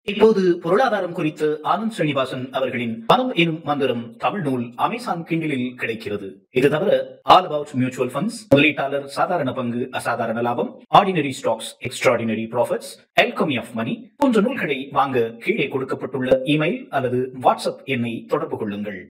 இப்போது பொருளாதாரம் குறித்து ஆனந்த் ஸ்ரீனிவாசன் அவர்களின் பணம் எனும் மந்திரம் தமிழ் நூல் அமேசான் கிண்டிலில் கிடைக்கிறது இது தவிர ஆல் அபவுட் மியூச்சுவல் ஃபண்ட்ஸ் முதலீட்டாளர் சாதாரண பங்கு அசாதாரண லாபம் ordinary stocks extraordinary profits alchemy of money போன்ற நூல்களை வாங்க கீழே கொடுக்கப்பட்டுள்ள இமெயில் அல்லது வாட்ஸ்அப் எண்ணை தொடர்பு கொள்ளுங்கள்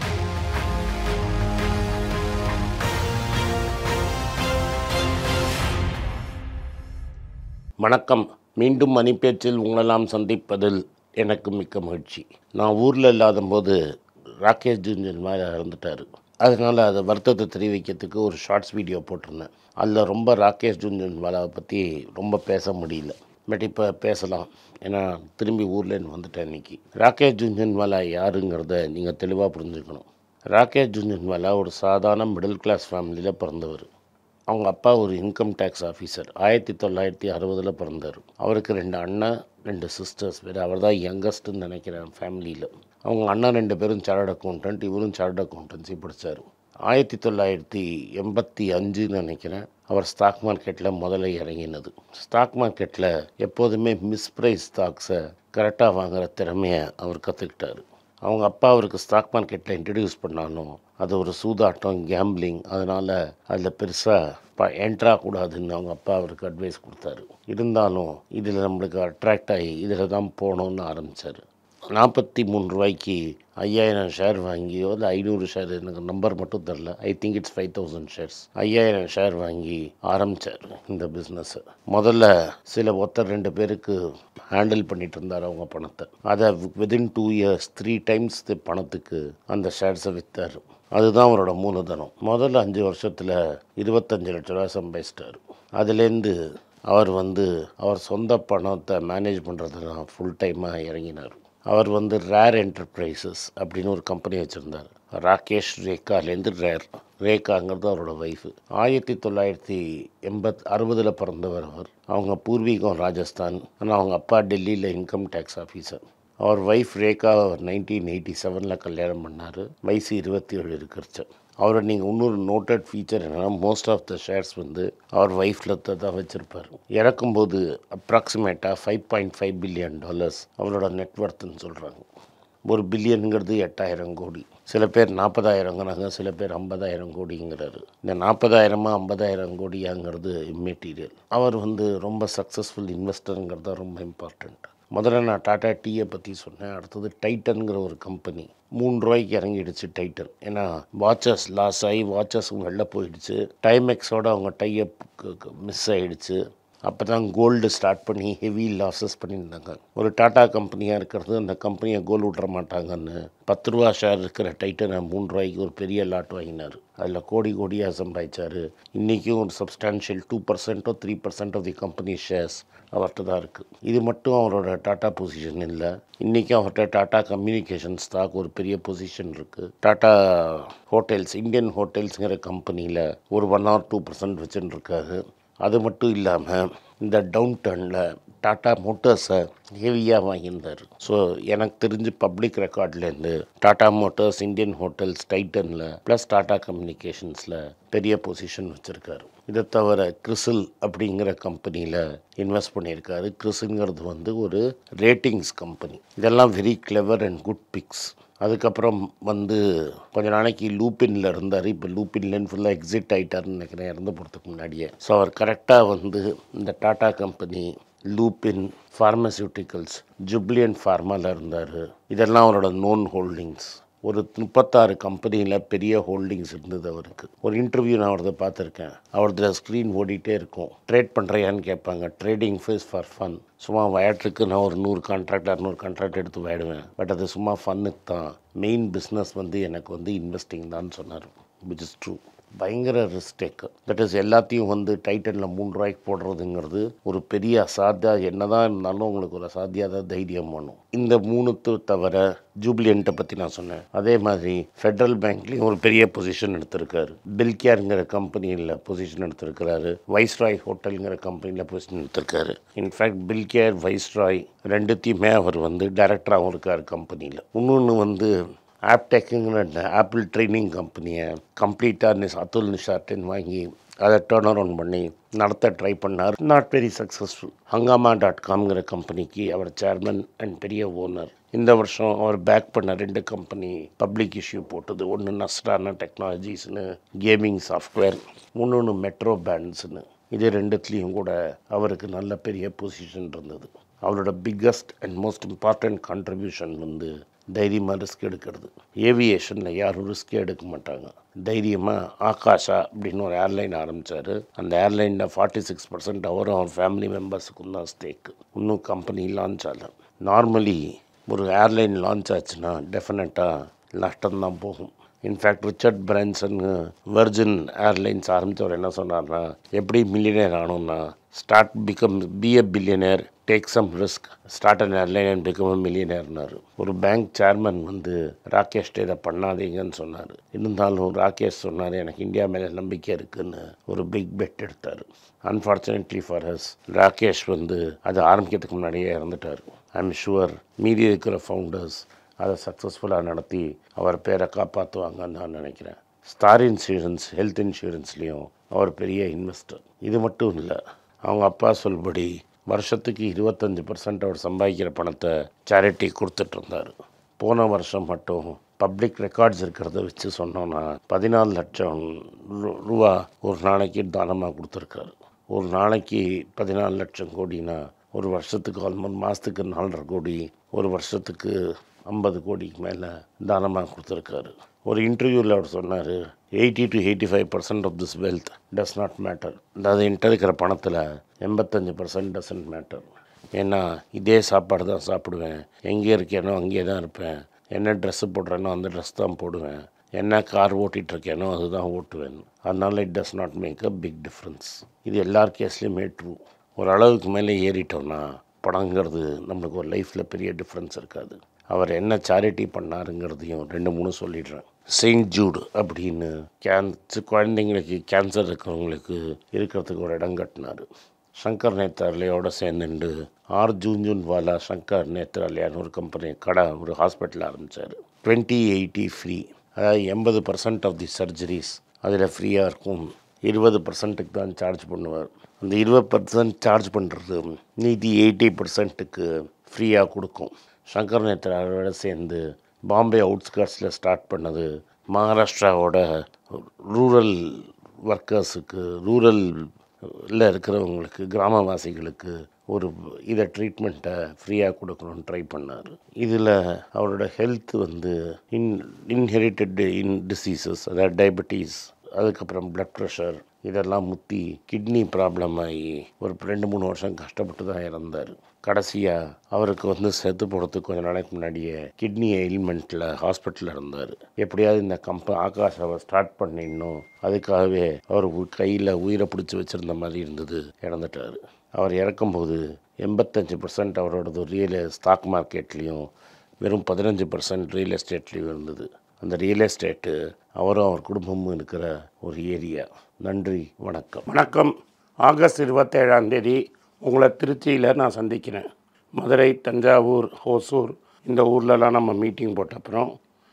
வணக்கம் மீண்டும் மணிப்பேச்சில் உங்களெல்லாம் சந்திப்பதில் எனக்கு மிக்க மகிழ்ச்சி நான் ஊரில் இல்லாத போது ராகேஷ் ஜுஞ்சன் மேலே இறந்துட்டார் அதனால் அதை வருத்தத்தை தெரிவிக்கிறதுக்கு ஒரு ஷார்ட்ஸ் வீடியோ போட்டிருந்தேன் அதில் ரொம்ப ராகேஷ் ஜுஞ்சன்வாலாவை பற்றி ரொம்ப பேச முடியல பட் இப்போ பேசலாம் ஏன்னா திரும்பி ஊர்லேருந்து வந்துட்டேன் இன்னைக்கு ராகேஷ் ஜுஞ்சன்வாலா யாருங்கிறத நீங்கள் தெளிவாக புரிஞ்சுக்கணும் ராகேஷ் ஜுஞ்சன்வாலா ஒரு சாதாரண மிடில் கிளாஸ் ஃபேமிலியில் பிறந்தவர் அவங்க அப்பா ஒரு இன்கம் டேக்ஸ் ஆஃபீஸர் ஆயிரத்தி தொள்ளாயிரத்தி அறுபதில் பிறந்தார் அவருக்கு ரெண்டு அண்ணன் ரெண்டு சிஸ்டர்ஸ் வேறு அவர் தான் யங்கஸ்ட்டுன்னு நினைக்கிறேன் ஃபேமிலியில் அவங்க அண்ணன் ரெண்டு பேரும் சார்ட் அக்கௌண்டன்ட் இவரும் சார்ட் அக்கௌண்டன்சி படித்தார் ஆயிரத்தி தொள்ளாயிரத்தி எண்பத்தி அஞ்சுன்னு நினைக்கிறேன் அவர் ஸ்டாக் மார்க்கெட்டில் முதல்ல இறங்கினது ஸ்டாக் மார்க்கெட்டில் எப்போதுமே மிஸ்ப்ரைஸ் ஸ்டாக்ஸை கரெக்டாக வாங்குகிற திறமையை அவர் கற்றுக்கிட்டாரு அவங்க அப்பா அவருக்கு ஸ்டாக் மார்க்கெட்டில் இன்ட்ரடியூஸ் பண்ணாலும் அது ஒரு சூதாட்டம் கேம்பிளிங் அதனால் அதில் பெருசாக ப என்ட்ரா கூடாதுன்னு அவங்க அப்பா அவருக்கு அட்வைஸ் கொடுத்தாரு இருந்தாலும் இதில் நம்மளுக்கு அட்ராக்ட் ஆகி இதில் தான் போகணுன்னு ஆரம்பித்தார் நாற்பத்தி மூணு ரூபாய்க்கு ஐயாயிரம் ஷேர் வாங்கியோ இல்லை ஐநூறு ஷேர் எனக்கு நம்பர் மட்டும் தெரில I think it's five thousand shares ஐயாயிரம் ஷேர் வாங்கி ஆரம்பித்தார் இந்த பிஸ்னஸை முதல்ல சில ஒருத்தர் ரெண்டு பேருக்கு ஹேண்டில் பண்ணிட்டு இருந்தார் அவங்க பணத்தை அதை within two years three times பணத்துக்கு அந்த ஷேர்ஸை விற்றார் அதுதான் அவரோட மூலதனம் முதல்ல அஞ்சு வருஷத்தில் இருபத்தஞ்சு லட்ச ரூபா சம்பாதிச்சிட்டார் அதுலேருந்து அவர் வந்து அவர் சொந்த பணத்தை மேனேஜ் பண்ணுறதுல ஃபுல் டைமாக இறங்கினார் அவர் வந்து ரேர் என்டர்பிரைசஸ் அப்படின்னு ஒரு கம்பெனி வச்சுருந்தார் ராகேஷ் ரேகாலேருந்து ரேர் ரேகாங்கிறது அவரோட ஒய்ஃபு ஆயிரத்தி தொள்ளாயிரத்தி எண்பத் அறுபதில் பிறந்தவர் அவர் அவங்க பூர்வீகம் ராஜஸ்தான் ஆனால் அவங்க அப்பா டெல்லியில் இன்கம் டேக்ஸ் ஆஃபீஸர் அவர் ஒய்ஃப் ரேகா நைன்டீன் எயிட்டி செவனில் கல்யாணம் பண்ணார் வயசு இருபத்தி ஏழு இருக்கிறச்சு அவரை நீங்கள் இன்னொரு நோட்டட் ஃபீச்சர் என்னென்னா மோஸ்ட் ஆஃப் த ஷேர்ஸ் வந்து அவர் ஒய்ஃபில் தான் வச்சுருப்பார் இறக்கும்போது அப்ராக்சிமேட்டாக five point five billion dollars அவரோட நெட்ஒர்த்துன்னு சொல்கிறாங்க ஒரு பில்லியனுங்கிறது எட்டாயிரம் கோடி சில பேர் நாற்பதாயிரங்கிறாங்க சில பேர் ஐம்பதாயிரம் கோடிங்கிறாரு இந்த நாற்பதாயிரமா ஐம்பதாயிரம் கோடியாங்கிறது இம்மெட்டீரியல் அவர் வந்து ரொம்ப சக்ஸஸ்ஃபுல் இன்வெஸ்டருங்கிறது தான் ரொம்ப இம்பார்ட்டண்ட் முதல்ல நான் டாட்டா டீயை பற்றி சொன்னேன் அடுத்தது டைட்டன்கிற ஒரு கம்பெனி மூணு ரூபாய்க்கு இறங்கிடுச்சு டைட்டன் ஏன்னா வாட்சஸ் லாஸ் ஆகி வாட்சஸ் வெளில போயிடுச்சு டைமெக்ஸோட அவங்க டைஅப் மிஸ் ஆகிடுச்சு அப்போ தான் கோல்டு ஸ்டார்ட் பண்ணி ஹெவி லாஸஸ் பண்ணியிருந்தாங்க ஒரு டாட்டா கம்பெனியாக இருக்கிறது அந்த கம்பெனியை கோல் விட்ற மாட்டாங்கன்னு பத்து ரூபா ஷேர் இருக்கிற டைட்டனை மூணு ரூபாய்க்கு ஒரு பெரிய லாட் வாங்கினார் அதில் கோடி கோடியாக சம்பாதிச்சார் இன்றைக்கும் ஒரு சப்ஸ்டான்ஷியல் டூ பர்சன்ட்டோ three percent of the company shares அவர்கிட்ட தான் இருக்குது இது மட்டும் அவரோட டாட்டா பொசிஷன் இல்லை இன்றைக்கும் அவர்கிட்ட டாட்டா கம்யூனிகேஷன் ஸ்டாக் ஒரு பெரிய பொசிஷன் இருக்குது டாட்டா ஹோட்டல்ஸ் இந்தியன் ஹோட்டல்ஸுங்கிற கம்பெனியில் ஒரு ஒன் ஆர் டூ பர்சன்ட் வச்சுன்னு இருக்காரு அது மட்டும் இல்லாமல் இந்த டவுன் டர்னில் டாட்டா மோட்டர்ஸை ஹெவியாக வாங்கியிருந்தார் ஸோ எனக்கு தெரிஞ்சு பப்ளிக் ரெக்கார்ட்லேருந்து டாட்டா மோட்டர்ஸ் இந்தியன் ஹோட்டல்ஸ் டைட்டனில் ப்ளஸ் டாட்டா கம்யூனிகேஷன்ஸில் பெரிய பொசிஷன் வச்சுருக்காரு இதை தவிர கிறிசில் அப்படிங்கிற கம்பெனியில் இன்வெஸ்ட் பண்ணியிருக்காரு கிறிஸுங்கிறது வந்து ஒரு ரேட்டிங்ஸ் கம்பெனி இதெல்லாம் very clever and good picks அதுக்கப்புறம் வந்து கொஞ்ச நாளைக்கு லூப்பினில் இருந்தார் இப்போ லூப்பின்லேருந்து ஃபுல்லாக எக்ஸிட் ஆகிட்டார்னு நினைக்கிறேன் இறந்து போகிறதுக்கு முன்னாடியே ஸோ அவர் கரெக்டாக வந்து இந்த டாட்டா கம்பெனி லூப்பின் ஃபார்மசியூட்டிக்கல்ஸ் ஜுப்ளியன் ஃபார்மாவில் இருந்தார் இதெல்லாம் அவரோட நோன் ஹோல்டிங்ஸ் ஒரு முப்பத்தாறு கம்பெனியில் பெரிய ஹோல்டிங்ஸ் இருந்தது அவருக்கு ஒரு இன்டர்வியூ நான் அவரது பார்த்துருக்கேன் அவரது ஸ்க்ரீன் ஓடிட்டே இருக்கும் ட்ரேட் பண்ணுறியான்னு கேட்பாங்க ட்ரேடிங் ஃபேஸ் ஃபார் ஃபன் சும்மா விளையாட்டுக்கு நான் ஒரு நூறு கான்ட்ராக்ட் அறுநூறு கான்ட்ராக்ட் எடுத்து விளையாடுவேன் பட் அது சும்மா ஃபன்னுக்கு தான் மெயின் பிஸ்னஸ் வந்து எனக்கு வந்து இன்வெஸ்டிங் தான் சொன்னார் விச் இஸ் ட்ரூ பயங்கர ரிஸ்டேக்கு தட் இஸ் எல்லாத்தையும் வந்து டைட்டனில் மூணு ரூபாய்க்கு போடுறதுங்கிறது ஒரு பெரிய அசாத்தியா என்னதான் இருந்தாலும் உங்களுக்கு ஒரு அசாத்தியாத தைரியம் வேணும் இந்த மூணுத்து தவிர ஜூப்ளியன்ட்டை பற்றி நான் சொன்னேன் அதே மாதிரி ஃபெட்ரல் பேங்க்லேயும் ஒரு பெரிய பொசிஷன் எடுத்திருக்காரு பில்கேருங்கிற கம்பெனியில் பொசிஷன் எடுத்திருக்கிறாரு வைஸ்ராய் ஹோட்டலுங்கிற கம்பெனியில் பொசிஷன் எடுத்திருக்காரு இன்ஃபேக்ட் பில்கேர் வைஸ்ராய் ரெண்டுத்தையுமே அவர் வந்து டைரக்டராகவும் இருக்கார் கம்பெனியில் இன்னொன்று வந்து ஆப்டெக்குங்கிற ஆப்பிள் ட்ரைனிங் கம்பெனியை கம்ப்ளீட்டாக நிஸ் அதுல் நிஷாட்டின் வாங்கி அதை டேர்ன் அரவுண்ட் பண்ணி நடத்த ட்ரை பண்ணார் not very successful Hungama dot காம்ங்கிற கம்பெனிக்கு அவர் சேர்மன் அண்ட் பெரிய ஓனர் இந்த வருஷம் அவர் பேக் பண்ண ரெண்டு கம்பெனி பப்ளிக் இஷ்யூ போட்டது ஒன்று நஸ்டான டெக்னாலஜிஸ்னு கேமிங் சாஃப்ட்வேர் இன்னொன்று மெட்ரோ பேண்ட்ஸ்னு இது ரெண்டுத்துலேயும் கூட அவருக்கு நல்ல பெரிய பொசிஷன் இருந்தது அவரோட biggest and most important contribution வந்து தைரியமாக ரிஸ்க் எடுக்கிறது ஏவியேஷனில் யாரும் ரிஸ்கே எடுக்க மாட்டாங்க தைரியமாக ஆகாஷா அப்படின்னு ஒரு ஏர்லைன் ஆரம்பித்தார் அந்த ஏர்லைனில் ஃபார்ட்டி சிக்ஸ் பர்சன்ட் அவரும் அவர் ஃபேமிலி மெம்பர்ஸுக்கும் தான் ஸ்டேக்கு இன்னும் கம்பெனி லான்ச் ஆகல நார்மலி ஒரு ஏர்லைன் லான்ச் ஆச்சுன்னா டெஃபினட்டாக நஷ்டம்தான் போகும் in fact Richard Branson Virgin Airlines ஆரம்பித்தவர் என்ன சொன்னார்னா எப்படி மில்லியனர் ஆகணும்னா start become be a billionaire take some risk start an airline and become a மில்லியனர்னாரு ஒரு பேங்க் சேர்மன் வந்து ராகேஷ்ட இதை பண்ணாதீங்கன்னு சொன்னார் இருந்தாலும் ராகேஷ் சொன்னார் எனக்கு இந்தியா மேலே நம்பிக்கை இருக்குன்னு ஒரு பிக் பெட் எடுத்தார் அன்ஃபார்ச்சுனேட்லி ஃபார் ஹஸ் ராகேஷ் வந்து அது ஆரம்பிக்கிறதுக்கு முன்னாடியே இறந்துட்டார் ஐ எம் ஷுவர் மீதி இருக்கிற ஃபவுண்டர்ஸ் அதை சக்ஸஸ்ஃபுல்லாக நடத்தி அவர் பேரை காப்பாற்றுவாங்கன்னு நான் நினைக்கிறேன் ஸ்டார் இன்சூரன்ஸ் ஹெல்த் இன்சூரன்ஸ்லேயும் அவர் பெரிய இன்வெஸ்டர் இது மட்டும் இல்லை அவங்க அப்பா சொல்படி வருஷத்துக்கு இருபத்தஞ்சி பர்சன்ட் அவர் சம்பாதிக்கிற பணத்தை சேரிட்டி கொடுத்துட்டு இருந்தார் போன வருஷம் மட்டும் பப்ளிக் ரெக்கார்ட்ஸ் இருக்கிறத வச்சு சொன்னோன்னா பதினாலு லட்சம் ரூ- ரூபா ஒரு நாளைக்கு தானமாக கொடுத்துருக்காரு ஒரு நாளைக்கு பதினாலு லட்சம் கோடினா ஒரு வருஷத்துக்கு ஆல்மோஸ்ட் மாதத்துக்கு நாலரை கோடி ஒரு வருஷத்துக்கு ஐம்பது கோடிக்கு மேலே தானமாக கொடுத்துருக்காரு ஒரு இன்டர்வியூவில் அவர் சொன்னார் eighty to eighty five percent of this wealth does not matter அதாவது என்கிட்ட இருக்கிற பணத்தில் எண்பத்தஞ்சு பர்சன்ட் டசன்ட் மேட்டர் ஏன்னா இதே சாப்பாடு தான் சாப்பிடுவேன் எங்கே இருக்கேனோ அங்கேயே தான் இருப்பேன் என்ன ட்ரெஸ்ஸு போடுறேனோ அந்த ட்ரெஸ் தான் போடுவேன் என்ன கார் ஓட்டிகிட்டு இருக்கேனோ அதுதான் ஓட்டுவேன் அதனால it does not make a big difference இது எல்லார் கேஸ்லேயுமே ட்ரூ ஒரு அளவுக்கு மேலே ஏறிட்டோம்னா பணங்கிறது நம்மளுக்கு ஒரு லைஃப்பில் பெரிய டிஃப்ரென்ஸ் இருக்காது அவர் என்ன சேரிட்டி பண்ணாருங்கிறதையும் ரெண்டு மூணு சொல்லிடுறேன் செயின்ட் ஜூட் அப்படின்னு கேன்சர் குழந்தைங்களுக்கு கேன்சர் இருக்கிறவங்களுக்கு இருக்கிறதுக்கு ஒரு இடம் கட்டினார் சங்கர் நேத்ராலயோட சேர்ந்துண்டு ஆர் ஜூன் வாலா சங்கர் நேத்ராலயான்னு ஒரு கம்பெனி கடை ஒரு ஹாஸ்பிட்டல் ஆரம்பித்தார் டுவெண்ட்டி எயிட்டி ஃப்ரீ அதாவது எண்பது பர்சன்ட் ஆஃப் தி சர்ஜரிஸ் அதில் ஃப்ரீயாக இருக்கும் இருபது பர்சன்ட்டுக்கு தான் சார்ஜ் பண்ணுவார் அந்த இருபது பர்சன்ட் சார்ஜ் பண்ணுறது மீதி எயிட்டி பர்சன்ட்டுக்கு ஃப்ரீயாக கொடுக்கும் சங்கர் நேத்ராவோட சேர்ந்து பாம்பே அவுட்ஸ்கர்ட்ஸில் ஸ்டார்ட் பண்ணது மகாராஷ்டிராவோட ரூரல் ஒர்க்கர்ஸுக்கு ரூரல் இல்லை இருக்கிறவங்களுக்கு கிராமவாசிகளுக்கு ஒரு இதை ட்ரீட்மெண்ட்டை ஃப்ரீயாக கொடுக்கணும்னு ட்ரை பண்ணார் இதில் அவரோட ஹெல்த் வந்து இன் இன்ஹெரிட்டட் இன் டிசீசஸ் அதாவது டயபெட்டிஸ் அதுக்கப்புறம் பிளட் ப்ரெஷர் இதெல்லாம் முத்தி கிட்னி ப்ராப்ளம் ஆகி ஒரு ரெண்டு மூணு வருஷம் கஷ்டப்பட்டு தான் இறந்தார் கடைசியாக அவருக்கு வந்து செத்து போகிறதுக்கு கொஞ்ச நாளைக்கு முன்னாடியே கிட்னி எயில்மெண்ட்டில் ஹாஸ்பிட்டலில் இருந்தார் எப்படியாவது இந்த கம்ப ஆகாஷாவை ஸ்டார்ட் பண்ணிடணும் அதுக்காகவே அவர் கையில் உயிரை பிடிச்சி வச்சுருந்த மாதிரி இருந்தது இறந்துட்டார் அவர் இறக்கும்போது எண்பத்தஞ்சு பர்சன்ட் அவரோடது ரியல் ஸ்டாக் மார்க்கெட்லேயும் வெறும் பதினஞ்சு பர்சன்ட் ரியல் எஸ்டேட்லேயும் இருந்தது அந்த ரியல் எஸ்டேட்டு அவரும் அவர் குடும்பமும் இருக்கிற ஒரு ஏரியா நன்றி வணக்கம் வணக்கம் ஆகஸ்ட் இருபத்தேழாம் தேதி உங்களை திருச்சியில் நான் சந்திக்கிறேன் மதுரை தஞ்சாவூர் ஹோசூர் இந்த ஊர்லலாம் நம்ம மீட்டிங் போட்ட அப்புறம்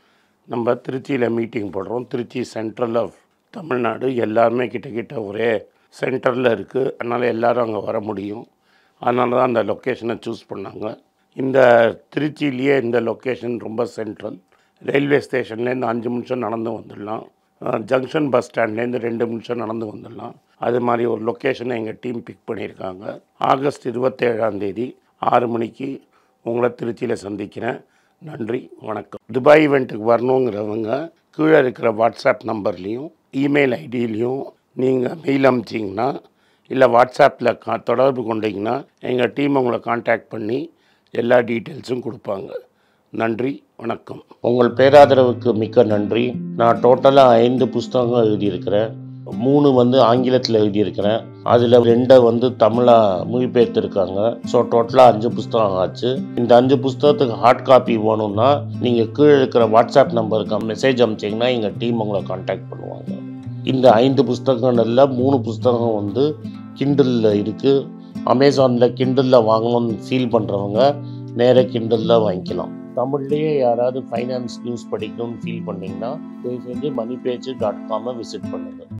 நம்ம திருச்சியில் மீட்டிங் போடுறோம் திருச்சி சென்ட்ரல் ஆஃப் தமிழ்நாடு எல்லாருமே கிட்டக்கிட்ட ஒரே சென்டரில் இருக்குது அதனால் எல்லாரும் அங்கே வர முடியும் அதனால தான் அந்த லொக்கேஷனை சூஸ் பண்ணாங்க இந்த திருச்சியிலேயே இந்த லொக்கேஷன் ரொம்ப சென்ட்ரல் ரயில்வே ஸ்டேஷன்லேருந்து அஞ்சு நிமிஷம் நடந்து வந்துடலாம் ஜங்ஷன் பஸ் ஸ்டாண்ட்லேருந்து ரெண்டு நிமிஷம் நடந்து வந்துடலாம் அது மாதிரி ஒரு லொக்கேஷனை எங்கள் டீம் பிக் பண்ணியிருக்காங்க ஆகஸ்ட் இருபத்தேழாம் தேதி ஆறு மணிக்கு உங்களை திருச்சியில் சந்திக்கிறேன் நன்றி வணக்கம் துபாய் இவெண்ட்டுக்கு வரணுங்கிறவங்க கீழே இருக்கிற வாட்ஸ்அப் நம்பர்லேயும் இமெயில் ஐடியிலையும் நீங்கள் மெயில் அனுப்பிச்சிங்கன்னா இல்லை வாட்ஸ்அப்பில் கா தொடர்பு கொண்டீங்கன்னா எங்கள் டீம் உங்களை காண்டாக்ட் பண்ணி எல்லா டீட்டெயில்ஸும் கொடுப்பாங்க நன்றி வணக்கம் உங்கள் பேராதரவுக்கு மிக்க நன்றி நான் டோட்டலாக ஐந்து புஸ்தகங்கள் எழுதியிருக்கிறேன் மூணு வந்து ஆங்கிலத்தில் எழுதியிருக்கிறேன் அதில் ரெண்டை வந்து தமிழாக மொழிபெயர்த்திருக்காங்க ஸோ டோட்டலாக அஞ்சு புஸ்தகம் ஆச்சு இந்த அஞ்சு புஸ்தகத்துக்கு ஹார்ட் காப்பி வேணும்னா நீங்கள் கீழே இருக்கிற வாட்ஸ்அப் நம்பருக்கு மெசேஜ் அனுப்பிச்சிங்கன்னா எங்கள் டீம் உங்களை காண்டாக்ட் பண்ணுவாங்க இந்த ஐந்து புஸ்தகங்கள்ல மூணு புஸ்தகம் வந்து கிண்டலில் இருக்குது அமேசானில் கிண்டலில் வாங்கணும்னு ஃபீல் பண்ணுறவங்க நேராக கிண்டலில் வாங்கிக்கலாம் தமிழ்லேயே யாராவது ஃபைனான்ஸ் நியூஸ் படிக்கணும்னு ஃபீல் பண்ணிங்கன்னா தயவு செஞ்சு மணி பேஜ் டாட் காமை விசிட் பண்ணுங்கள்